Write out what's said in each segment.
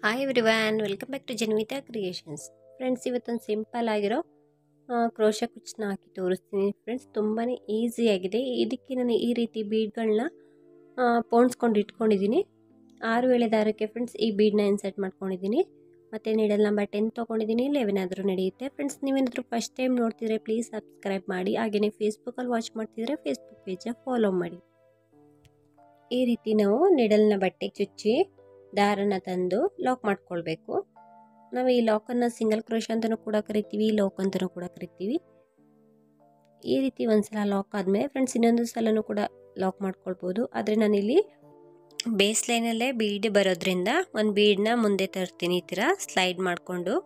hi everyone welcome back to Janvitha creations friends ಇವತ್ತೊಂದು simple ಆಗಿರೋ crochet ಕುಚ್ಚನ್ನ ಹಾಕಿ ತೋರಿಸ್ತೀನಿ ಫ್ರೆಂಡ್ಸ್ ತುಂಬಾ ಈಸಿಯಾಗಿದೆ ಇದಕ್ಕೆ ನಾನು ಈ ರೀತಿ ಬೀಡ್ಗಳನ್ನ ಪೋಣಿಸ್ಕೊಂಡು ಇಟ್ಕೊಂಡಿದ್ದೀನಿ ಆರು ವೇಳೆ ದಾರಕ್ಕೆ ಫ್ರೆಂಡ್ಸ್ ಈ ಬೀಡನ್ನ ಇನ್ಸರ್ಟ್ ಮಾಡ್ಕೊಂಡಿದ್ದೀನಿ ಮತ್ತು ನೀಡಲ್ ನಂಬರ್ ಟೆನ್ ತೊಗೊಂಡಿದ್ದೀನಿ ಲೆವೆನ್ ಆದರೂ ನಡೆಯುತ್ತೆ ಫ್ರೆಂಡ್ಸ್ ನೀವೇನಾದರೂ ಫಸ್ಟ್ ಟೈಮ್ ನೋಡ್ತಿದ್ರೆ ಪ್ಲೀಸ್ ಸಬ್ಸ್ಕ್ರೈಬ್ ಮಾಡಿ ಹಾಗೆಯೇ ಫೇಸ್ಬುಕ್ಕಲ್ಲಿ ವಾಚ್ ಮಾಡ್ತಿದ್ರೆ ಫೇಸ್ಬುಕ್ ಪೇಜ ಫಾಲೋ ಮಾಡಿ ಈ ರೀತಿ ನಾವು ನಿಡಲ್ನ ಬಟ್ಟೆಗೆ ಚುಚ್ಚಿ ದಾರನ ತಂದು ಲಾಕ್ ಮಾಡ್ಕೊಳ್ಬೇಕು ನಾವು ಈ ಲಾಕನ್ನು ಸಿಂಗಲ್ ಕ್ರೋಶ ಅಂತಲೂ ಕೂಡ ಕರಿತೀವಿ ಲಾಕ್ ಅಂತಲೂ ಕೂಡ ಕರಿತೀವಿ ಈ ರೀತಿ ಒಂದ್ಸಲ ಲಾಕ್ ಆದಮೇಲೆ ಫ್ರೆಂಡ್ಸ್ ಇನ್ನೊಂದು ಸಲನೂ ಕೂಡ ಲಾಕ್ ಮಾಡ್ಕೊಳ್ಬೋದು ಆದರೆ ನಾನಿಲ್ಲಿ ಬೇಸ್ ಲೈನಲ್ಲೇ ಬೀಡ್ ಬರೋದ್ರಿಂದ ಒಂದು ಬೀಡನ್ನ ಮುಂದೆ ತರ್ತೀನಿ ಈ ಥರ ಸ್ಲೈಡ್ ಮಾಡಿಕೊಂಡು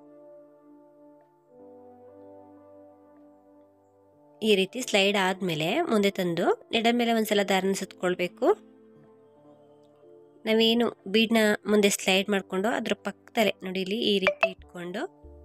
ಈ ರೀತಿ ಸ್ಲೈಡ್ ಆದಮೇಲೆ ಮುಂದೆ ತಂದು ನೆಡ ಮೇಲೆ ಒಂದ್ಸಲ ದಾರನ ಸುತ್ಕೊಳ್ಬೇಕು ನಾವೇನು ಬೀಡನ್ನ ಮುಂದೆ ಸ್ಲೈಡ್ ಮಾಡಿಕೊಂಡು ಅದ್ರ ಪಕ್ಕದಲ್ಲೇ ನೋಡಿ ಇಲ್ಲಿ ಈ ರೀತಿ ಇಟ್ಕೊಂಡು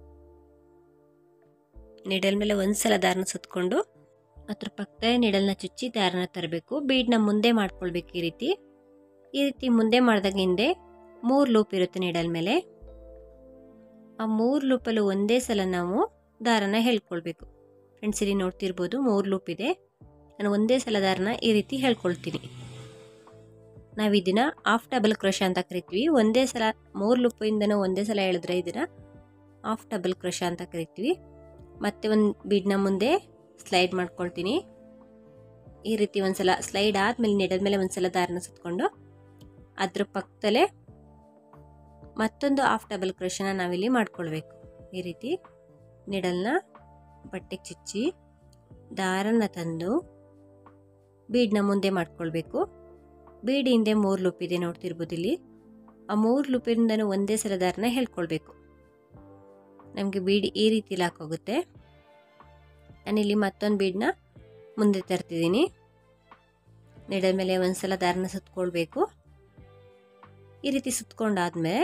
ನಿಡಲ್ ಮೇಲೆ ಒಂದ್ಸಲ ದಾರನ ಸುತ್ಕೊಂಡು ಅದ್ರ ಪಕ್ಕದಲ್ಲೇ ನಿಡಲ್ನ ಚುಚ್ಚಿ ದಾರನ ತರಬೇಕು ಬೀಡನ್ನ ಮುಂದೆ ಮಾಡ್ಕೊಳ್ಬೇಕು ಈ ರೀತಿ ಈ ರೀತಿ ಮುಂದೆ ಮಾಡಿದಾಗ ಹಿಂದೆ ಮೂರು ಲೂಪ್ ಇರುತ್ತೆ ನಿಡಲ್ ಮೇಲೆ ಆ ಮೂರು ಲೂಪಲ್ಲೂ ಒಂದೇ ಸಲ ನಾವು ದಾರನ ಹೇಳ್ಕೊಳ್ಬೇಕು ಫ್ರೆಂಡ್ಸ್ ಇಲ್ಲಿ ನೋಡ್ತಿರ್ಬೋದು ಮೂರು ಲೂಪ್ ಇದೆ ನಾನು ಒಂದೇ ಸಲ ದಾರನ ಈ ರೀತಿ ಹೇಳ್ಕೊಳ್ತೀನಿ ನಾವು ಇದನ್ನ ಆಫ್ ಡಬಲ್ ಕ್ರೋಶ ಅಂತ ಕರಿತೀವಿ ಒಂದೇ ಸಲ ಮೂರು ಲುಪ್ಪಿಂದನೂ ಒಂದೇ ಸಲ ಹೇಳಿದ್ರೆ ಇದನ್ನ ಆಫ್ ಡಬಲ್ ಕ್ರೋಶ ಅಂತ ಕರಿತೀವಿ ಮತ್ತೆ ಒಂದು ಬೀಡ್ನ ಮುಂದೆ ಸ್ಲೈಡ್ ಮಾಡ್ಕೊಳ್ತೀನಿ ಈ ರೀತಿ ಒಂದ್ಸಲ ಸ್ಲೈಡ್ ಆದಮೇಲೆ ನೆಡದ ಮೇಲೆ ಒಂದ್ಸಲ ದಾರನ ಸುತ್ಕೊಂಡು ಅದ್ರ ಪಕ್ಕದಲ್ಲೇ ಮತ್ತೊಂದು ಆಫ್ ಡಬಲ್ ಕ್ರೋಶನ ನಾವಿಲ್ಲಿ ಮಾಡ್ಕೊಳ್ಬೇಕು ಈ ರೀತಿ ನಿಡಲ್ನ ಬಟ್ಟೆಗೆ ಚುಚ್ಚಿ ದಾರನ ತಂದು ಬೀಡ್ನ ಮುಂದೆ ಮಾಡ್ಕೊಳ್ಬೇಕು ಬೀಡಿ ಹಿಂದೆ ಮೂರು ಲೂಪ್ ಇದೆ ನೋಡ್ತಿರ್ಬೋದು ಇಲ್ಲಿ ಆ ಮೂರು ಲೂಪಿಂದನೂ ಒಂದೇ ಸಲ ದಾರನ ಹೇಳ್ಕೊಳ್ಬೇಕು ನಮಗೆ ಬೀಡಿ ಈ ರೀತಿ ಲಾಕ್ ಹೋಗುತ್ತೆ ನಾನಿಲ್ಲಿ ಮತ್ತೊಂದು ಬೀಡನ್ನ ಮುಂದೆ ತರ್ತಿದ್ದೀನಿ ನೆಡದ ಮೇಲೆ ಒಂದ್ಸಲ ದಾರನ ಸುತ್ಕೊಳ್ಬೇಕು ಈ ರೀತಿ ಸುತ್ಕೊಂಡಾದ್ಮೇಲೆ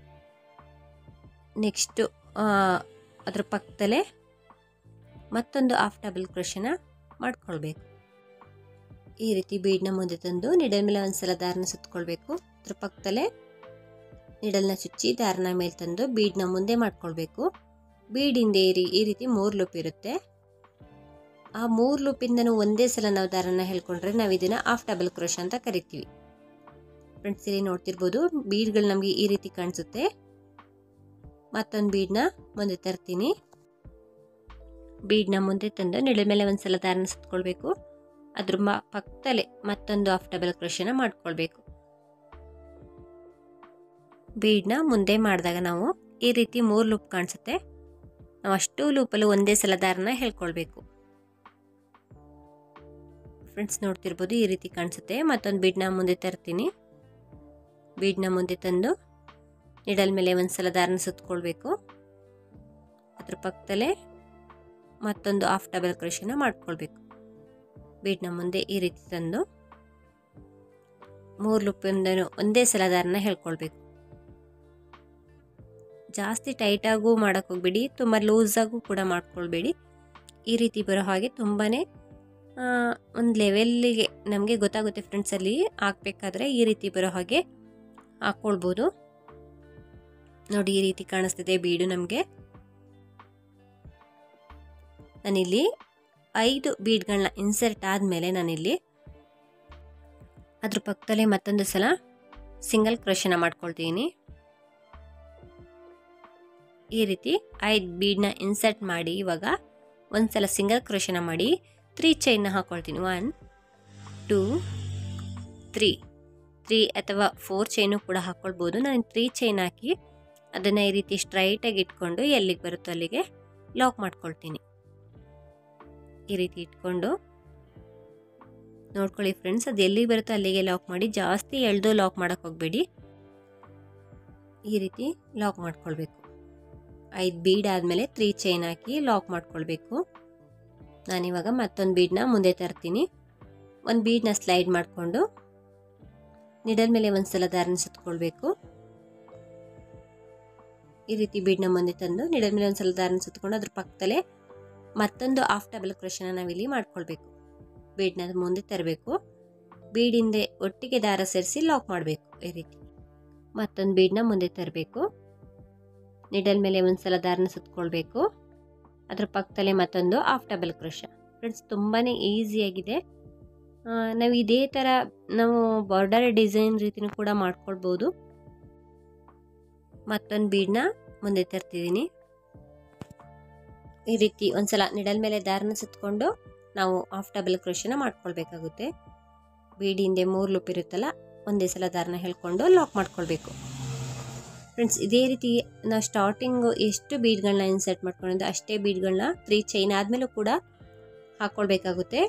ನೆಕ್ಸ್ಟು ಅದ್ರ ಪಕ್ಕದಲ್ಲೇ ಮತ್ತೊಂದು ಆಫ್ ಡಬಲ್ ಕ್ರೋಶನ ಮಾಡ್ಕೊಳ್ಬೇಕು ಈ ರೀತಿ ಬೀಡನ್ನ ಮುಂದೆ ತಂದು ನಿಡಲ್ ಮೇಲೆ ಒಂದ್ಸಲ ದಾರನ ಸುತ್ಕೊಳ್ಬೇಕು ಅದ್ರ ಪಕ್ಕದಲ್ಲೇ ನಿಡಲ್ನ ಚುಚ್ಚಿ ದಾರನ ಮೇಲೆ ತಂದು ಬೀಡನ್ನ ಮುಂದೆ ಮಾಡ್ಕೊಳ್ಬೇಕು ಬೀಡಿಂದ ಏರಿ ಈ ರೀತಿ ಮೂರು ಲೂಪ್ ಇರುತ್ತೆ ಆ ಮೂರು ಲೂಪಿಂದನೂ ಒಂದೇ ಸಲ ನಾವು ದಾರನ ಹೇಳ್ಕೊಂಡ್ರೆ ನಾವು ಇದನ್ನ ಆಫ್ ಡಬಲ್ ಕ್ರೋಶ ಅಂತ ಕರಿತೀವಿ ಫ್ರೆಂಡ್ಸ್ ಇಲ್ಲಿ ನೋಡ್ತಿರ್ಬೋದು ಬೀಡ್ಗಳು ನಮಗೆ ಈ ರೀತಿ ಕಾಣಿಸುತ್ತೆ ಮತ್ತೊಂದು ಬೀಡನ್ನ ಮುಂದೆ ತರ್ತೀನಿ ಬೀಡನ್ನ ಮುಂದೆ ತಂದು ನಿಡಲ್ ಮೇಲೆ ಒಂದ್ಸಲ ದಾರನ ಸುತ್ಕೊಳ್ಬೇಕು ಅದ್ರ ಮ ಪಕ್ಕದಲ್ಲೇ ಮತ್ತೊಂದು ಆಫ್ ಡಬಲ್ ಕ್ರೋಶನ ಮಾಡ್ಕೊಳ್ಬೇಕು ಬೀಡ್ನ ಮುಂದೆ ಮಾಡಿದಾಗ ನಾವು ಈ ರೀತಿ ಮೂರು ಲೂಪ್ ಕಾಣಿಸುತ್ತೆ ನಾವು ಅಷ್ಟು ಲೂಪಲ್ಲೂ ಒಂದೇ ಸಲ ದಾರನ ಹೇಳ್ಕೊಳ್ಬೇಕು ಫ್ರೆಂಡ್ಸ್ ನೋಡ್ತಿರ್ಬೋದು ಈ ರೀತಿ ಕಾಣಿಸುತ್ತೆ ಮತ್ತೊಂದು ಬೀಡ್ನ ಮುಂದೆ ತರ್ತೀನಿ ಬೀಡ್ನ ಮುಂದೆ ತಂದು ನಿಡಲ್ ಮೇಲೆ ಒಂದು ಸಲ ದಾರನ ಸುತ್ಕೊಳ್ಬೇಕು ಅದ್ರ ಪಕ್ಕದಲ್ಲೇ ಮತ್ತೊಂದು ಆಫ್ ಡಬಲ್ ಕ್ರೋಶನ ಮಾಡ್ಕೊಳ್ಬೇಕು ಬೀಡ್ನ ಮುಂದೆ ಈ ರೀತಿ ತಂದು ಮೂರು ಲುಪ್ಪಿಂದನೂ ಒಂದೇ ಸಲ ದಾರನ ಹೇಳ್ಕೊಳ್ಬೇಕು ಜಾಸ್ತಿ ಟೈಟಾಗೂ ಮಾಡೋಕ್ಕೆ ಹೋಗ್ಬೇಡಿ ತುಂಬ ಲೂಸಾಗೂ ಕೂಡ ಮಾಡ್ಕೊಳ್ಬೇಡಿ ಈ ರೀತಿ ಬರೋ ಹಾಗೆ ತುಂಬಾ ಒಂದು ಲೆವೆಲ್ಲಿಗೆ ನಮಗೆ ಗೊತ್ತಾಗುತ್ತೆ ಫ್ರೆಂಡ್ಸಲ್ಲಿ ಹಾಕ್ಬೇಕಾದ್ರೆ ಈ ರೀತಿ ಬರೋ ಹಾಗೆ ಹಾಕ್ಕೊಳ್ಬೋದು ನೋಡಿ ಈ ರೀತಿ ಕಾಣಿಸ್ತಿದೆ ಬೀಡು ನಮಗೆ ನಾನಿಲ್ಲಿ ಐದು ಬೀಡ್ಗಳನ್ನ ಇನ್ಸರ್ಟ್ ಆದಮೇಲೆ ನಾನಿಲ್ಲಿ ಅದ್ರ ಪಕ್ಕದಲ್ಲೇ ಮತ್ತೊಂದು ಸಲ ಸಿಂಗಲ್ ಕ್ರೋಶನ ಮಾಡ್ಕೊಳ್ತೀನಿ ಈ ರೀತಿ ಐದು ಬೀಡ್ನ ಇನ್ಸರ್ಟ್ ಮಾಡಿ ಇವಾಗ ಒಂದು ಸಲ ಸಿಂಗಲ್ ಕ್ರೋಶನ ಮಾಡಿ ತ್ರೀ ಚೈನ್ನ ಹಾಕ್ಕೊಳ್ತೀನಿ ಒನ್ ಟೂ ತ್ರೀ ತ್ರೀ ಅಥವಾ ಫೋರ್ ಚೈನು ಕೂಡ ಹಾಕ್ಕೊಳ್ಬೋದು ನಾನು ತ್ರೀ ಚೈನ್ ಹಾಕಿ ಅದನ್ನು ಈ ರೀತಿ ಸ್ಟ್ರೈಟಾಗಿ ಇಟ್ಕೊಂಡು ಎಲ್ಲಿಗೆ ಬರುತ್ತೋ ಅಲ್ಲಿಗೆ ಲಾಕ್ ಮಾಡ್ಕೊಳ್ತೀನಿ ಈ ರೀತಿ ಇಟ್ಕೊಂಡು ನೋಡ್ಕೊಳ್ಳಿ ಫ್ರೆಂಡ್ಸ್ ಅದು ಎಲ್ಲಿಗೆ ಬರುತ್ತೋ ಅಲ್ಲಿಗೆ ಲಾಕ್ ಮಾಡಿ ಜಾಸ್ತಿ ಎಳ್ದು ಲಾಕ್ ಮಾಡೋಕ್ಕೆ ಹೋಗಬೇಡಿ ಈ ರೀತಿ ಲಾಕ್ ಮಾಡ್ಕೊಳ್ಬೇಕು ಐದು ಬೀಡ್ ಆದಮೇಲೆ ತ್ರೀ ಚೈನ್ ಹಾಕಿ ಲಾಕ್ ಮಾಡ್ಕೊಳ್ಬೇಕು ನಾನಿವಾಗ ಮತ್ತೊಂದು ಬೀಡನ್ನ ಮುಂದೆ ತರ್ತೀನಿ ಒಂದು ಬೀಡನ್ನ ಸ್ಲೈಡ್ ಮಾಡಿಕೊಂಡು ನಿಡಲ್ ಮೇಲೆ ಒಂದು ಸಲ ದಾರನ ಸುತ್ಕೊಳ್ಬೇಕು ಈ ರೀತಿ ಬೀಡನ್ನ ಮುಂದೆ ತಂದು ನಿಡಲ್ ಮೇಲೆ ಒಂದು ಸಲ ದಾರನ ಸುತ್ಕೊಂಡು ಅದ್ರ ಪಕ್ಕದಲ್ಲೇ ಮತ್ತೊಂದು ಆಫ್ ಡಬಲ್ ಕ್ರೋಶನ ನಾವಿಲ್ಲಿ ಮಾಡ್ಕೊಳ್ಬೇಕು ಬೀಡ್ನ ಮುಂದೆ ತರಬೇಕು ಬೀಡಿಂದೆ ಒಟ್ಟಿಗೆ ದಾರ ಸೇರಿಸಿ ಲಾಕ್ ಮಾಡಬೇಕು ಈ ರೀತಿ ಮತ್ತೊಂದು ಬೀಡನ್ನ ಮುಂದೆ ತರಬೇಕು ನಿಡಲ್ ಮೇಲೆ ಒಂದು ಸಲ ದಾರನ ಸುತ್ಕೊಳ್ಬೇಕು ಅದ್ರ ಪಕ್ಕದಲ್ಲೇ ಮತ್ತೊಂದು ಆಫ್ ಡಬಲ್ ಕ್ರೋಶ ಫ್ರೆಂಡ್ಸ್ ತುಂಬಾ ಈಸಿಯಾಗಿದೆ ನಾವು ಇದೇ ಥರ ನಾವು ಬಾರ್ಡರ್ ಡಿಸೈನ್ ರೀತಿನೂ ಕೂಡ ಮಾಡ್ಕೊಳ್ಬೋದು ಮತ್ತೊಂದು ಬೀಡನ್ನ ಮುಂದೆ ತರ್ತಿದ್ದೀನಿ ಈ ರೀತಿ ಒಂದ್ಸಲ ನಿಡಲ್ ಮೇಲೆ ದಾರನ ಸುತ್ಕೊಂಡು ನಾವು ಆಫ್ ಡಬಲ್ ಕ್ರೋಶನ ಮಾಡ್ಕೊಳ್ಬೇಕಾಗುತ್ತೆ ಬೀಡಿ ಹಿಂದೆ ಮೂರು ಲೂಪ್ ಇರುತ್ತಲ್ಲ ಒಂದೇ ಸಲ ದಾರನ ಹೇಳ್ಕೊಂಡು ಲಾಕ್ ಮಾಡ್ಕೊಳ್ಬೇಕು ಫ್ರೆಂಡ್ಸ್ ಇದೇ ರೀತಿ ನಾವು ಸ್ಟಾರ್ಟಿಂಗು ಎಷ್ಟು ಬೀಡ್ಗಳನ್ನ ಇನ್ಸರ್ಟ್ ಮಾಡ್ಕೊಂಡಿದ್ದು ಅಷ್ಟೇ ಬೀಡ್ಗಳನ್ನ ತ್ರೀ ಚೈನ್ ಆದಮೇಲೂ ಕೂಡ ಹಾಕ್ಕೊಳ್ಬೇಕಾಗುತ್ತೆ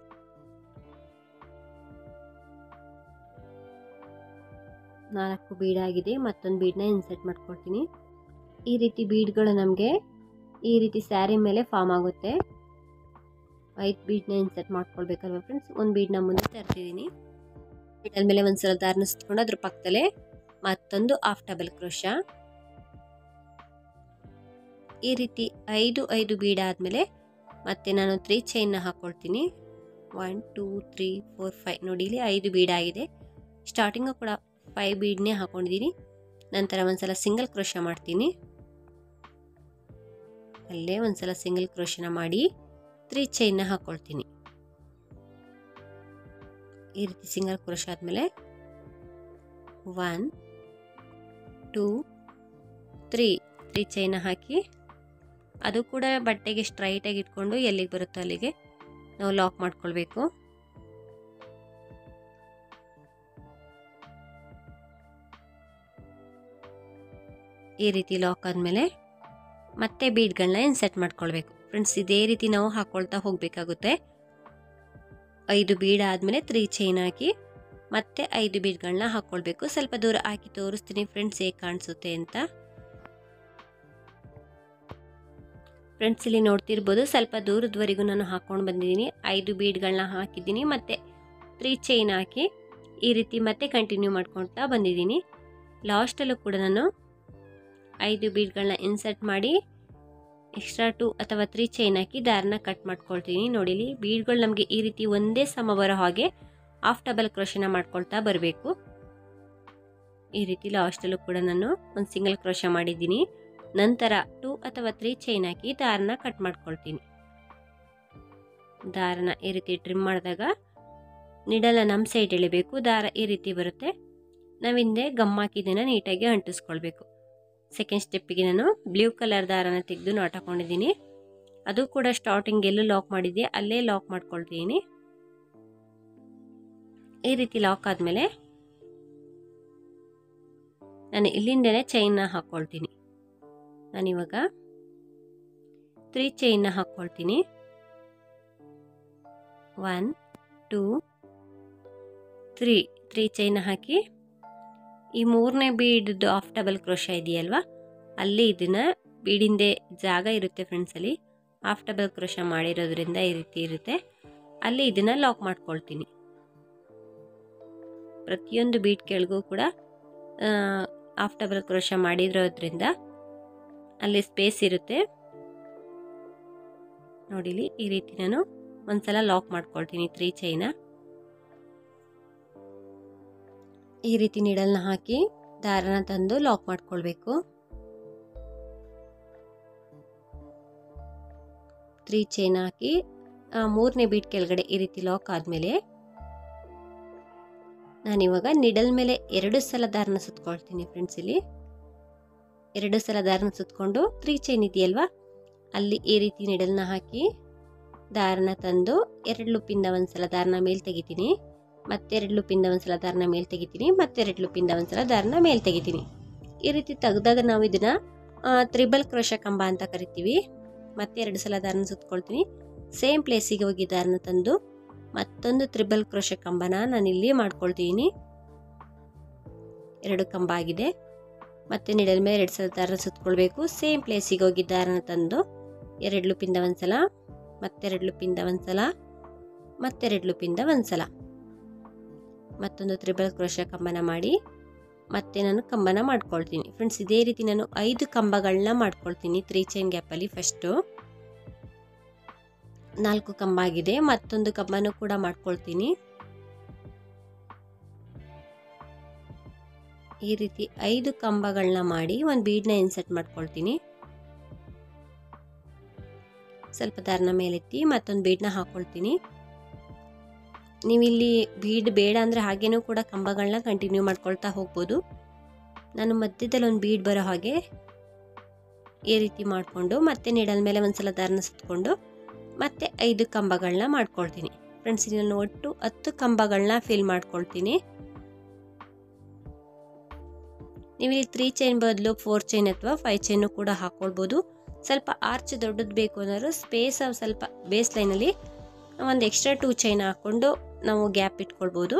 ನಾಲ್ಕು ಬೀಡ್ ಆಗಿದೆ ಮತ್ತೊಂದು ಬೀಡನ್ನ ಇನ್ಸರ್ಟ್ ಮಾಡ್ಕೊಳ್ತೀನಿ ಈ ರೀತಿ ಬೀಡ್ಗಳು ನಮಗೆ ಈ ರೀತಿ ಸ್ಯಾರಿ ಮೇಲೆ ಫಾರ್ಮ್ ಆಗುತ್ತೆ ಐದು ಬೀಡ್ನ ಇನ್ಸರ್ಟ್ ಮಾಡ್ಕೊಳ್ಬೇಕಲ್ವ ಫ್ರೆಂಡ್ಸ್ ಒಂದು ಬೀಡ್ನ ಮುಂದೆ ತರ್ತಿದ್ದೀನಿ ಬೀಡಲ್ ಮೇಲೆ ಒಂದು ಸಲ ದಾರನ ಸುತ್ಕೊಂಡು ಅದ್ರ ಪಕ್ಕದಲ್ಲೇ ಮತ್ತೊಂದು ಆಫ್ ಡಬಲ್ ಕ್ರೋಶ ಈ ರೀತಿ ಐದು ಐದು ಬೀಡ್ ಆದಮೇಲೆ ಮತ್ತೆ ನಾನು ತ್ರೀ ಚೈನ್ನ ಹಾಕ್ಕೊಳ್ತೀನಿ one two three four five ನೋಡಿ ಇಲ್ಲಿ ಐದು ಬೀಡ್ ಆಗಿದೆ ಸ್ಟಾರ್ಟಿಂಗು ಕೂಡ ಫೈವ್ ಬೀಡ್ನೇ ಹಾಕೊಂಡಿದ್ದೀನಿ ನಂತರ ಒಂದ್ಸಲ ಸಿಂಗಲ್ ಕ್ರೋಶ ಮಾಡ್ತೀನಿ ಅಲ್ಲೇ ಒಂದ್ಸಲ ಸಿಂಗಲ್ ಕ್ರೋಶನ ಮಾಡಿ ತ್ರೀ ಚೈನ್ನ ಹಾಕ್ಕೊಳ್ತೀನಿ ಈ ರೀತಿ ಸಿಂಗಲ್ ಕ್ರೋಶ ಆದಮೇಲೆ ಒನ್ ಟೂ ತ್ರೀ ತ್ರೀ ಚೈನ ಹಾಕಿ ಅದು ಕೂಡ ಬಟ್ಟೆಗೆ ಸ್ಟ್ರೈಟಾಗಿ ಇಟ್ಕೊಂಡು ಎಲ್ಲಿಗೆ ಬರುತ್ತೋ ಅಲ್ಲಿಗೆ ನಾವು ಲಾಕ್ ಮಾಡ್ಕೊಳ್ಬೇಕು ಈ ರೀತಿ ಲಾಕ್ ಆದಮೇಲೆ ಮತ್ತೆ ಬೀಡ್ಗಳನ್ನ ಇನ್ಸೆಟ್ ಮಾಡ್ಕೊಳ್ಬೇಕು ಫ್ರೆಂಡ್ಸ್ ಇದೇ ರೀತಿ ನಾವು ಹಾಕ್ಕೊಳ್ತಾ ಹೋಗಬೇಕಾಗುತ್ತೆ ಐದು ಬೀಡ್ ಆದಮೇಲೆ ತ್ರೀ ಚೈನ್ ಹಾಕಿ ಮತ್ತೆ ಐದು ಬೀಡ್ಗಳನ್ನ ಹಾಕ್ಕೊಳ್ಬೇಕು ಸ್ವಲ್ಪ ದೂರ ಹಾಕಿ ತೋರಿಸ್ತೀನಿ ಫ್ರೆಂಡ್ಸ್ ಹೇಗೆ ಕಾಣಿಸುತ್ತೆ ಅಂತ ಫ್ರೆಂಡ್ಸ್ ಇಲ್ಲಿ ನೋಡ್ತಿರ್ಬೋದು ಸ್ವಲ್ಪ ದೂರದವರೆಗೂ ನಾನು ಹಾಕ್ಕೊಂಡು ಬಂದಿದ್ದೀನಿ ಐದು ಬೀಡ್ಗಳನ್ನ ಹಾಕಿದ್ದೀನಿ ಮತ್ತು ತ್ರೀ ಚೈನ್ ಹಾಕಿ ಈ ರೀತಿ ಮತ್ತೆ ಕಂಟಿನ್ಯೂ ಮಾಡ್ಕೊಳ್ತಾ ಬಂದಿದ್ದೀನಿ ಲಾಸ್ಟಲ್ಲೂ ಕೂಡ ನಾನು ಐದು ಬೀಡ್ಗಳನ್ನ ಇನ್ಸರ್ಟ್ ಮಾಡಿ ಎಕ್ಸ್ಟ್ರಾ ಟು ಅಥವಾ ತ್ರೀ ಚೈನ್ ಹಾಕಿ ದಾರನ ಕಟ್ ಮಾಡ್ಕೊಳ್ತೀನಿ ನೋಡಿಲಿ ಬೀಡ್ಗಳು ನಮಗೆ ಈ ರೀತಿ ಒಂದೇ ಸಮ ಬರೋ ಹಾಗೆ ಆಫ್ ಡಬಲ್ ಕ್ರೋಶನ ಮಾಡ್ಕೊಳ್ತಾ ಬರಬೇಕು ಈ ರೀತಿ ಲಾಸ್ಟಲ್ಲೂ ಕೂಡ ನಾನು ಒಂದು ಸಿಂಗಲ್ ಕ್ರೋಶ ಮಾಡಿದ್ದೀನಿ ನಂತರ ಟೂ ಅಥವಾ ತ್ರೀ ಚೈನ್ ಹಾಕಿ ದಾರನ ಕಟ್ ಮಾಡ್ಕೊಳ್ತೀನಿ ದಾರನ ಈ ರೀತಿ ಟ್ರಿಮ್ ಮಾಡಿದಾಗ ನಿಡಲ ನಮ್ಮ ಸೈಡ್ ಎಳಿಬೇಕು ದಾರ ಈ ರೀತಿ ಬರುತ್ತೆ ನಾವಿಂದೆ ಗಮ್ ಹಾಕಿದ್ದನ್ನು ನೀಟಾಗಿ ಅಂಟಿಸ್ಕೊಳ್ಬೇಕು ಸೆಕೆಂಡ್ ಸ್ಟೆಪ್ಪಿಗೆ ನಾನು ಬ್ಲೂ ಕಲರ್ ದಾರನ ತೆಗೆದು ನಾಟ್ ಹಾಕೊಂಡಿದ್ದೀನಿ ಅದು ಕೂಡ ಸ್ಟಾರ್ಟಿಂಗ್ ಎಲ್ಲೂ ಲಾಕ್ ಮಾಡಿದ್ದೆ ಅಲ್ಲೇ ಲಾಕ್ ಮಾಡ್ಕೊಳ್ತೀನಿ ಈ ರೀತಿ ಲಾಕ್ ಆದಮೇಲೆ ನಾನು ಇಲ್ಲಿಂದನೇ ಚೈನ್ನ ಹಾಕ್ಕೊಳ್ತೀನಿ ನಾನಿವಾಗ ತ್ರೀ ಚೈನ್ನ ಹಾಕ್ಕೊಳ್ತೀನಿ one two three three chain ಹಾಕಿ ಈ ಮೂರನೇ ಬೀಡ್ದು ಆಫ್ ಡಬಲ್ ಕ್ರೋಶ ಇದೆಯಲ್ವಾ ಅಲ್ಲಿ ಇದನ್ನ ಬೀಡಿಂದೆ ಜಾಗ ಇರುತ್ತೆ ಫ್ರೆಂಡ್ಸಲ್ಲಿ ಆಫ್ ಡಬಲ್ ಕ್ರೋಶ ಮಾಡಿರೋದ್ರಿಂದ ಈ ರೀತಿ ಇರುತ್ತೆ ಅಲ್ಲಿ ಇದನ್ನ ಲಾಕ್ ಮಾಡ್ಕೊಳ್ತೀನಿ ಪ್ರತಿಯೊಂದು ಬೀಟ್ ಕೆಳಗೂ ಕೂಡ ಆಫ್ ಡಬಲ್ ಕ್ರೋಶ ಮಾಡಿರೋದ್ರಿಂದ ಅಲ್ಲಿ ಸ್ಪೇಸ್ ಇರುತ್ತೆ ನೋಡಿಲಿ ಈ ರೀತಿ ನಾನು ಒಂದ್ಸಲ ಲಾಕ್ ಮಾಡ್ಕೊಳ್ತೀನಿ ತ್ರೀ ಚೈನ ಈ ರೀತಿ ನಿಡಲ್ನ ಹಾಕಿ ದಾರನ ತಂದು ಲಾಕ್ ಮಾಡ್ಕೊಳ್ಬೇಕು ತ್ರೀ ಚೈನ್ ಹಾಕಿ ಮೂರನೇ ಬೀಟ್ ಕೆಳಗಡೆ ಈ ರೀತಿ ಲಾಕ್ ಆದಮೇಲೆ ನಾನಿವಾಗ ನಿಡಲ್ ಮೇಲೆ ಎರಡು ಸಲ ದಾರನ ಸುತ್ಕೊಳ್ತೀನಿ ಫ್ರೆಂಡ್ಸ್ ಇಲ್ಲಿ ಎರಡು ಸಲ ದಾರನ ಸುತ್ಕೊಂಡು ತ್ರೀ ಚೈನ್ ಇದೆಯಲ್ವಾ ಅಲ್ಲಿ ಈ ರೀತಿ ನಿಡಲ್ನ ಹಾಕಿ ದಾರನ ತಂದು ಎರಡು ಲುಪ್ಪಿಂದ ಒಂದ್ಸಲ ದಾರನ ಮೇಲೆ ತೆಗಿತೀನಿ ಮತ್ತೆರಡು ಲುಪ್ಪಿಂದ ಒಂದ್ಸಲ ದಾರನ ಮೇಲೆ ತೆಗಿತೀನಿ ಮತ್ತೆರಡು ಲುಪ್ಪಿಂದ ಒಂದ್ಸಲ ದಾರನ ಮೇಲೆ ತೆಗಿತೀನಿ ಈ ರೀತಿ ತೆಗೆದಾಗ ನಾವು ಇದನ್ನ ತ್ರಿಬಲ್ ಕ್ರೋಶ ಕಂಬ ಅಂತ ಕರಿತೀವಿ ಮತ್ತೆ ಎರಡು ಸಲ ದಾರನ ಸುತ್ಕೊಳ್ತೀನಿ ಸೇಮ್ ಪ್ಲೇಸಿಗೆ ಹೋಗಿ ದಾರನ ತಂದು ಮತ್ತೊಂದು ತ್ರಿಬಲ್ ಕ್ರೋಶ ಕಂಬನ ನಾನು ಇಲ್ಲಿ ಮಾಡ್ಕೊಳ್ತೀನಿ ಎರಡು ಕಂಬ ಆಗಿದೆ ಮತ್ತೆ ನಿಡಲ್ ಮೇಲೆ ಎರಡು ಸಲ ದಾರನ ಸುತ್ಕೊಳ್ಬೇಕು ಸೇಮ್ ಪ್ಲೇಸಿಗೆ ಹೋಗಿ ದಾರನ ತಂದು ಎರಡು ಲುಪ್ಪಿಂದ ಒಂದ್ಸಲ ಮತ್ತೆರಡು ಲುಪ್ಪಿಂದ ಒಂದ್ಸಲ ಮತ್ತೆರಡು ಲುಪ್ಪಿಂದ ಒಂದ್ಸಲ ಮತ್ತೊಂದು ತ್ರಿಬಲ್ ಕ್ರೋಶ ಕಂಬನ ಮಾಡಿ ಮತ್ತೆ ನಾನು ಕಂಬನ ಮಾಡ್ಕೊಳ್ತೀನಿ ಫ್ರೆಂಡ್ಸ್ ಇದೇ ರೀತಿ ನಾನು ಐದು ಕಂಬಗಳನ್ನ ಮಾಡ್ಕೊಳ್ತೀನಿ ತ್ರೀ ಚೈನ್ ಗ್ಯಾಪಲ್ಲಿ ಫಸ್ಟು ನಾಲ್ಕು ಕಂಬ ಆಗಿದೆ ಮತ್ತೊಂದು ಕಂಬನೂ ಕೂಡ ಮಾಡ್ಕೊಳ್ತೀನಿ ಈ ರೀತಿ ಐದು ಕಂಬಗಳನ್ನ ಮಾಡಿ ಒಂದು ಬೀಡನ್ನ ಇನ್ಸರ್ಟ್ ಮಾಡ್ಕೊಳ್ತೀನಿ ಸ್ವಲ್ಪ ದಾರನ ಮೇಲೆತ್ತಿ ಮತ್ತೊಂದು ಬೀಡನ್ನ ಹಾಕ್ಕೊಳ್ತೀನಿ ನೀವಿಲ್ಲಿ ಬೀಡ್ ಬೇಡ ಅಂದರೆ ಹಾಗೇನೂ ಕೂಡ ಕಂಬಗಳನ್ನ ಕಂಟಿನ್ಯೂ ಮಾಡ್ಕೊಳ್ತಾ ಹೋಗ್ಬೋದು ನಾನು ಮಧ್ಯದಲ್ಲಿ ಒಂದು ಬೀಡ್ ಬರೋ ಹಾಗೆ ಈ ರೀತಿ ಮಾಡಿಕೊಂಡು ಮತ್ತೆ ನೀಡಲ್ ಮೇಲೆ ಒಂದ್ಸಲ ದಾರನ ಸುತ್ತಕೊಂಡು ಮತ್ತೆ ಐದು ಕಂಬಗಳನ್ನ ಮಾಡ್ಕೊಳ್ತೀನಿ ಫ್ರೆಂಡ್ಸ್ ನಾನು ಒಟ್ಟು ಹತ್ತು ಕಂಬಗಳನ್ನ ಫಿಲ್ ಮಾಡ್ಕೊಳ್ತೀನಿ ನೀವು ಇಲ್ಲಿ ತ್ರೀ ಚೈನ್ ಬದಲು ಫೋರ್ ಚೈನ್ ಅಥವಾ ಫೈವ್ ಚೈನು ಕೂಡ ಹಾಕ್ಕೊಳ್ಬೋದು ಸ್ವಲ್ಪ ಆರ್ಚ್ ದೊಡ್ಡದು ಬೇಕು ಅನ್ನೋರು ಸ್ಪೇಸ್ ಸ್ವಲ್ಪ ಬೇಸ್ ಲೈನಲ್ಲಿ ಒಂದು ಎಕ್ಸ್ಟ್ರಾ ಟೂ ಚೈನ್ ಹಾಕ್ಕೊಂಡು ನಾವು ಗ್ಯಾಪ್ ಇಟ್ಕೊಳ್ಬೋದು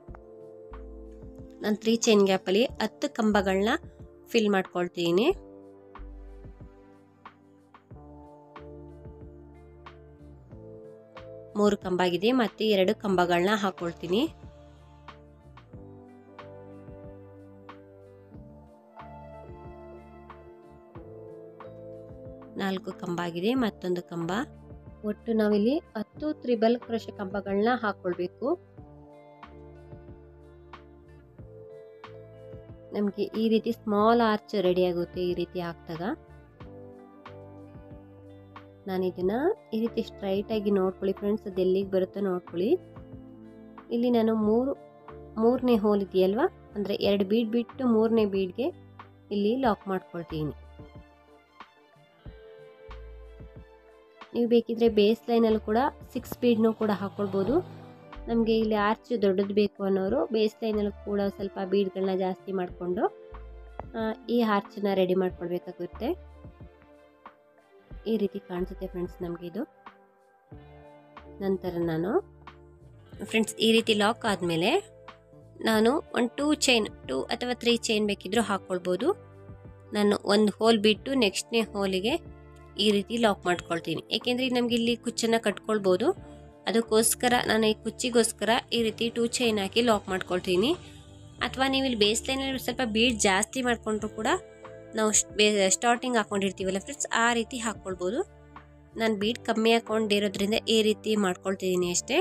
ನಾನು ತ್ರೀ ಚೈನ್ ಗ್ಯಾಪಲ್ಲಿ ಹತ್ತು ಕಂಬಗಳನ್ನ ಫಿಲ್ ಮಾಡ್ಕೊಳ್ತೀನಿ ಮೂರು ಕಂಬ ಆಗಿದೆ ಮತ್ತೆ ಎರಡು ಕಂಬಗಳನ್ನ ಹಾಕೊಳ್ತೀನಿ ನಾಲ್ಕು ಕಂಬ ಆಗಿದೆ ಮತ್ತೊಂದು ಕಂಬ ಒಟ್ಟು ನಾವಿಲ್ಲಿ ಹತ್ತು ತ್ರಿಬಲ್ ಕ್ರೋಶ ಕಂಬಗಳನ್ನ ಹಾಕೊಳ್ಬೇಕು ನಮಗೆ ಈ ರೀತಿ ಸ್ಮಾಲ್ ಆರ್ಚ್ ರೆಡಿ ಆಗುತ್ತೆ ಈ ರೀತಿ ಹಾಕಿದಾಗ ನಾನು ಇದನ್ನ ಈ ರೀತಿ ಸ್ಟ್ರೈಟ್ ಆಗಿ ನೋಡ್ಕೊಳ್ಳಿ ಫ್ರೆಂಡ್ಸ್ ಅದು ಎಲ್ಲಿಗೆ ಬರುತ್ತೋ ನೋಡ್ಕೊಳ್ಳಿ ಇಲ್ಲಿ ನಾನು ಮೂರು ಮೂರನೇ ಹೋಲ್ ಇದೆಯಲ್ವಾ ಅಂದರೆ ಎರಡು ಬೀಡ್ ಬಿಟ್ಟು ಮೂರನೇ ಬೀಡ್ಗೆ ಇಲ್ಲಿ ಲಾಕ್ ಮಾಡ್ಕೊಳ್ತೀನಿ ನೀವು ಬೇಕಿದ್ರೆ ಬೇಸ್ ಲೈನಲ್ಲಿ ಕೂಡ ಸಿಕ್ಸ್ ಬೀಡ್ನು ಕೂಡ ಹಾಕ್ಕೊಳ್ಬೋದು ನಮಗೆ ಇಲ್ಲಿ ಆರ್ಚ್ ದೊಡ್ಡದು ಬೇಕು ಅನ್ನೋರು ಬೇಸ್ ಲೈನಲ್ಲಿ ಕೂಡ ಸ್ವಲ್ಪ ಬೀಡ್ಗಳನ್ನ ಜಾಸ್ತಿ ಮಾಡಿಕೊಂಡು ಈ ಆರ್ಚನ್ನ ರೆಡಿ ಮಾಡ್ಕೊಳ್ಬೇಕಾಗುತ್ತೆ ಈ ರೀತಿ ಕಾಣಿಸುತ್ತೆ ಫ್ರೆಂಡ್ಸ್ ನಮಗೆ ಇದು ನಂತರ ನಾನು ಫ್ರೆಂಡ್ಸ್ ಈ ರೀತಿ ಲಾಕ್ ಆದಮೇಲೆ ನಾನು ಒಂದು ಟೂ ಚೈನ್ ಟೂ ಅಥವಾ ತ್ರೀ ಚೈನ್ ಬೇಕಿದ್ರೂ ಹಾಕ್ಕೊಳ್ಬೋದು ನಾನು ಒಂದು ಹೋಲ್ ಬಿಟ್ಟು ನೆಕ್ಸ್ಟ್ನೇ ಹೋಲಿಗೆ ಈ ರೀತಿ ಲಾಕ್ ಮಾಡ್ಕೊಳ್ತೀನಿ ಏಕೆಂದರೆ ನಮಗೆ ಇಲ್ಲಿ ಕುಚ್ಚನ್ನು ಕಟ್ಕೊಳ್ಬೋದು ಅದಕ್ಕೋಸ್ಕರ ನಾನು ಈ ಕುಚ್ಚಿಗೋಸ್ಕರ ಈ ರೀತಿ ಟೂ ಚೈನ್ ಹಾಕಿ ಲಾಕ್ ಮಾಡ್ಕೊಳ್ತೀನಿ ಅಥವಾ ನೀವು ಇಲ್ಲಿ ಬೇಸ್ ಲೈನಲ್ಲಿ ಸ್ವಲ್ಪ ಬೀಡ್ ಜಾಸ್ತಿ ಮಾಡಿಕೊಂಡ್ರು ಕೂಡ ನಾವು ಸ್ಟಾರ್ಟಿಂಗ್ ಹಾಕೊಂಡಿರ್ತೀವಲ್ಲ ಫ್ರೆಂಡ್ಸ್ ಆ ರೀತಿ ಹಾಕ್ಕೊಳ್ಬೋದು ನಾನು ಬೀಡ್ ಕಮ್ಮಿ ಹಾಕೊಂಡಿರೋದ್ರಿಂದ ಈ ರೀತಿ ಮಾಡ್ಕೊಳ್ತಿದ್ದೀನಿ ಅಷ್ಟೇ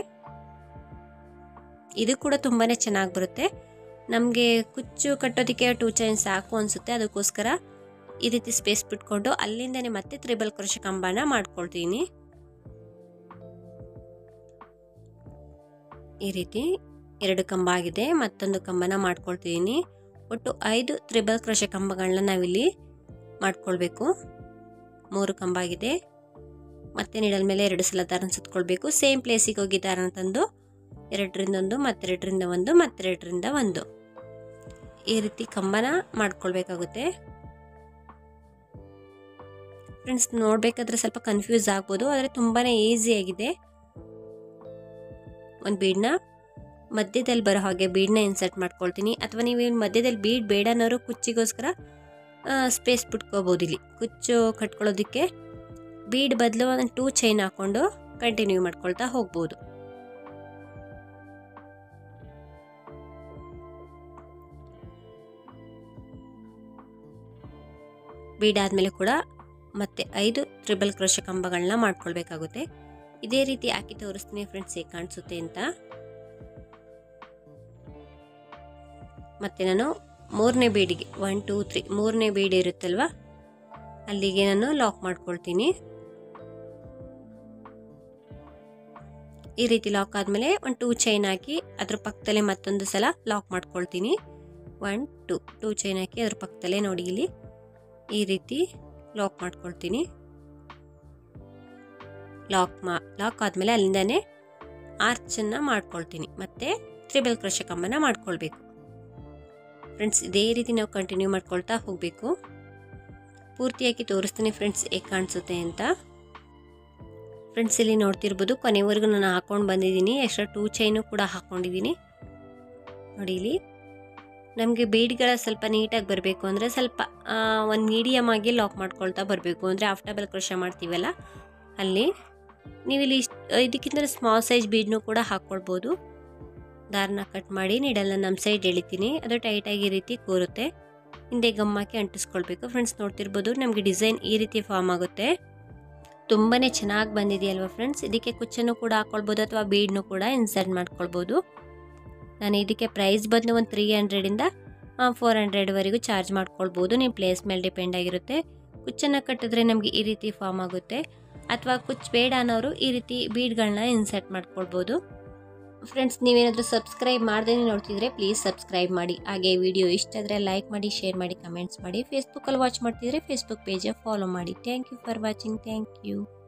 ಇದು ಕೂಡ ತುಂಬಾ ಚೆನ್ನಾಗಿ ಬರುತ್ತೆ ನಮಗೆ ಕುಚ್ಚು ಕಟ್ಟೋದಕ್ಕೆ ಟೂ ಚೈನ್ ಸಾಕು ಅನಿಸುತ್ತೆ ಅದಕ್ಕೋಸ್ಕರ ಈ ರೀತಿ ಸ್ಪೇಸ್ ಬಿಟ್ಕೊಂಡು ಅಲ್ಲಿಂದನೇ ಮತ್ತೆ ತ್ರಿಬಲ್ ಕ್ರೋಶ ಕಂಬನ ಮಾಡ್ಕೊಳ್ತೀನಿ ಈ ರೀತಿ ಎರಡು ಕಂಬ ಆಗಿದೆ ಮತ್ತೊಂದು ಕಂಬನ ಮಾಡ್ಕೊಳ್ತೀನಿ ಒಟ್ಟು ಐದು ತ್ರಿಬಲ್ ಕ್ರೋಶ ಕಂಬಗಳನ್ನ ನಾವಿಲ್ಲಿ ಮಾಡ್ಕೊಳ್ಬೇಕು ಮೂರು ಕಂಬ ಆಗಿದೆ ಮತ್ತೆ ನಿಡಲ್ ಮೇಲೆ ಎರಡು ಸಲ ದಾರನ ಸುತ್ಕೊಳ್ಬೇಕು ಸೇಮ್ ಪ್ಲೇಸಿಗೆ ಹೋಗಿ ದಾರನ ತಂದು ಎರಡರಿಂದ ಒಂದು ಮತ್ತೆರಡರಿಂದ ಒಂದು ಮತ್ತೆರಡರಿಂದ ಒಂದು ಈ ರೀತಿ ಕಂಬನ ಮಾಡ್ಕೊಳ್ಬೇಕಾಗುತ್ತೆ ಫ್ರೆಂಡ್ಸ್ ನೋಡಬೇಕಾದ್ರೆ ಸ್ವಲ್ಪ ಕನ್ಫ್ಯೂಸ್ ಆಗ್ಬೋದು ಆದರೆ ತುಂಬಾ ಈಸಿಯಾಗಿದೆ ಒಂದು ಬೀಡನ್ನ ಮಧ್ಯದಲ್ಲಿ ಬರೋ ಹಾಗೆ ಬೀಡನ್ನ ಇನ್ಸರ್ಟ್ ಮಾಡ್ಕೊಳ್ತೀನಿ ಅಥವಾ ನೀವು ಮಧ್ಯದಲ್ಲಿ ಬೀಡ್ ಬೇಡ ಅನ್ನೋರು ಕುಚ್ಚಿಗೋಸ್ಕರ ಸ್ಪೇಸ್ ಬಿಟ್ಕೋಬೋದು ಇಲ್ಲಿ ಕುಚ್ಚು ಕಟ್ಕೊಳ್ಳೋದಕ್ಕೆ ಬೀಡ್ ಬದಲು ಒಂದು ಟೂ ಚೈನ್ ಹಾಕ್ಕೊಂಡು ಕಂಟಿನ್ಯೂ ಮಾಡ್ಕೊಳ್ತಾ ಹೋಗ್ಬೋದು ಬೀಡ್ ಆದಮೇಲೆ ಕೂಡ ಮತ್ತೆ ಐದು ಟ್ರಿಬಲ್ ಕ್ರೋಶ ಕಂಬಗಳನ್ನ ಮಾಡ್ಕೊಳ್ಬೇಕಾಗುತ್ತೆ ಇದೇ ರೀತಿ ಹಾಕಿ ತೋರಿಸ್ತೀನಿ ಫ್ರೆಂಡ್ಸ್ ಹೇಗೆ ಕಾಣಿಸುತ್ತೆ ಅಂತ ಮತ್ತೆ ನಾನು ಮೂರನೇ ಬೀಡಿಗೆ ಒನ್ ಟೂ ತ್ರೀ ಮೂರನೇ ಬೀಡ್ ಇರುತ್ತಲ್ವ ಅಲ್ಲಿಗೆ ನಾನು ಲಾಕ್ ಮಾಡ್ಕೊಳ್ತೀನಿ ಈ ರೀತಿ ಲಾಕ್ ಆದಮೇಲೆ ಒಂದು ಟೂ ಚೈನ್ ಹಾಕಿ ಅದ್ರ ಪಕ್ಕದಲ್ಲೇ ಮತ್ತೊಂದು ಸಲ ಲಾಕ್ ಮಾಡ್ಕೊಳ್ತೀನಿ ಒನ್ ಟೂ ಟೂ ಚೈನ್ ಹಾಕಿ ಅದ್ರ ಪಕ್ಕದಲ್ಲೇ ನೋಡಿ ಇಲ್ಲಿ ಈ ರೀತಿ ಲಾಕ್ ಮಾಡ್ಕೊಳ್ತೀನಿ ಲಾಕ್ ಮಾ ಲಾಕ್ ಆದಮೇಲೆ ಅಲ್ಲಿಂದನೇ ಆರ್ಚನ್ನು ಮಾಡ್ಕೊಳ್ತೀನಿ ಮತ್ತು ತ್ರಿಬಲ್ ಕ್ರೋಶ ಕಂಬನ ಮಾಡ್ಕೊಳ್ಬೇಕು ಫ್ರೆಂಡ್ಸ್ ಇದೇ ರೀತಿ ನಾವು ಕಂಟಿನ್ಯೂ ಮಾಡ್ಕೊಳ್ತಾ ಹೋಗಬೇಕು ಪೂರ್ತಿಯಾಗಿ ತೋರಿಸ್ತೀನಿ ಫ್ರೆಂಡ್ಸ್ ಹೇಗೆ ಕಾಣಿಸುತ್ತೆ ಅಂತ ಫ್ರೆಂಡ್ಸ್ ಇಲ್ಲಿ ನೋಡ್ತಿರ್ಬೋದು ಕೊನೆವರೆಗೂ ನಾನು ಹಾಕೊಂಡು ಬಂದಿದ್ದೀನಿ ಎಕ್ಸ್ಟ್ರಾ ಟೂ ಚೈನು ಕೂಡ ಹಾಕ್ಕೊಂಡಿದ್ದೀನಿ ನೋಡಿ ಇಲ್ಲಿ ನಮಗೆ ಬೀಡ್ಗಳ ಸ್ವಲ್ಪ ನೀಟಾಗಿ ಬರಬೇಕು ಅಂದರೆ ಸ್ವಲ್ಪ ಒಂದು ಮೀಡಿಯಮ್ ಆಗಿ ಲಾಕ್ ಮಾಡ್ಕೊಳ್ತಾ ಬರಬೇಕು ಅಂದರೆ ಆಫ್ಟಬಲ್ ಕ್ರೋಶ ಮಾಡ್ತೀವಲ್ಲ ಅಲ್ಲಿ ನೀವು ಇಲ್ಲಿ ಇದಕ್ಕಿಂತ ಸ್ಮಾಲ್ ಸೈಜ್ ಬೀಡ್ನು ಕೂಡ ಹಾಕ್ಕೊಳ್ಬೋದು ದಾರನ ಕಟ್ ಮಾಡಿ ನೀಡಲ್ನ ನಮ್ಮ ಸೈಡ್ ಎಳಿತೀನಿ ಅದು ಟೈಟಾಗಿ ಈ ರೀತಿ ಕೂರುತ್ತೆ ಹಿಂದೆ ಗಮ್ಮಾಕಿ ಅಂಟಿಸ್ಕೊಳ್ಬೇಕು ಫ್ರೆಂಡ್ಸ್ ನೋಡ್ತಿರ್ಬೋದು ನಮಗೆ ಡಿಸೈನ್ ಈ ರೀತಿ ಫಾರ್ಮ್ ಆಗುತ್ತೆ ತುಂಬಾ ಚೆನ್ನಾಗಿ ಬಂದಿದೆಯಲ್ವ ಫ್ರೆಂಡ್ಸ್ ಇದಕ್ಕೆ ಕುಚ್ಚನ್ನು ಕೂಡ ಹಾಕ್ಕೊಳ್ಬೋದು ಅಥವಾ ಬೀಡ್ನು ಕೂಡ ಇನ್ಸರ್ಟ್ ಮಾಡ್ಕೊಳ್ಬೋದು ನಾನು ಇದಕ್ಕೆ ಪ್ರೈಸ್ ಬಂದು ಒಂದು ತ್ರೀ ಹಂಡ್ರೆಡಿಂದ ಫೋರ್ ಹಂಡ್ರೆಡ್ವರೆಗೂ ಚಾರ್ಜ್ ಮಾಡ್ಕೊಳ್ಬೋದು ನಿಮ್ಮ ಪ್ಲೇಸ್ ಮೇಲೆ ಡಿಪೆಂಡ್ ಆಗಿರುತ್ತೆ ಕುಚ್ಚನ್ನು ಕಟ್ಟಿದ್ರೆ ನಮಗೆ ಈ ರೀತಿ ಫಾರ್ಮ್ ಆಗುತ್ತೆ ಅಥವಾ ಕುಚ್ಚು ಬೇಡ ಅನ್ನೋರು ಈ ರೀತಿ ಬೀಡ್ಗಳನ್ನ ಇನ್ಸರ್ಟ್ ಮಾಡ್ಕೊಳ್ಬೋದು ಫ್ರೆಂಡ್ಸ್ ನೀವೇನಾದರೂ ಸಬ್ಸ್ಕ್ರೈಬ್ ಮಾಡ್ದೇ ನೋಡ್ತಿದ್ರೆ ಪ್ಲೀಸ್ ಸಬ್ಸ್ಕ್ರೈಬ್ ಮಾಡಿ ಹಾಗೆ ವಿಡಿಯೋ ಇಷ್ಟ ಆದರೆ ಲೈಕ್ ಮಾಡಿ ಶೇರ್ ಮಾಡಿ ಕಮೆಂಟ್ಸ್ ಮಾಡಿ ಫೇಸ್ಬುಕ್ಕಲ್ಲಿ ವಾಚ್ ಮಾಡ್ತಿದ್ರೆ ಫೇಸ್ಬುಕ್ ಪೇಜ ಫಾಲೋ ಮಾಡಿ thank you for watching thank you